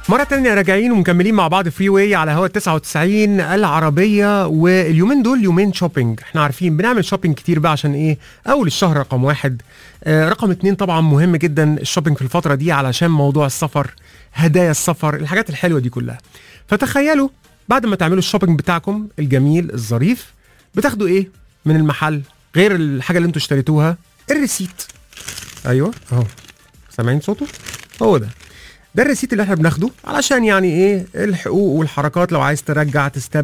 مرة تانية راجعين ومكملين مع بعض فري واي على هوا 99 العربية واليومين دول يومين شوبينج احنا عارفين بنعمل شوبينج كتير بقى عشان ايه اول الشهر رقم واحد آه رقم اتنين طبعا مهم جدا الشوبينج في الفترة دي علشان موضوع السفر هدايا السفر الحاجات الحلوة دي كلها فتخيلوا بعد ما تعملوا الشوبينج بتاعكم الجميل الظريف بتاخدوا ايه من المحل غير الحاجة اللي انتوا اشتريتوها الريسيت ايوه اهو سامعين صوته هو ده ده الريسيت اللي احنا بناخده علشان يعني ايه الحقوق والحركات لو عايز ترجع تستبدل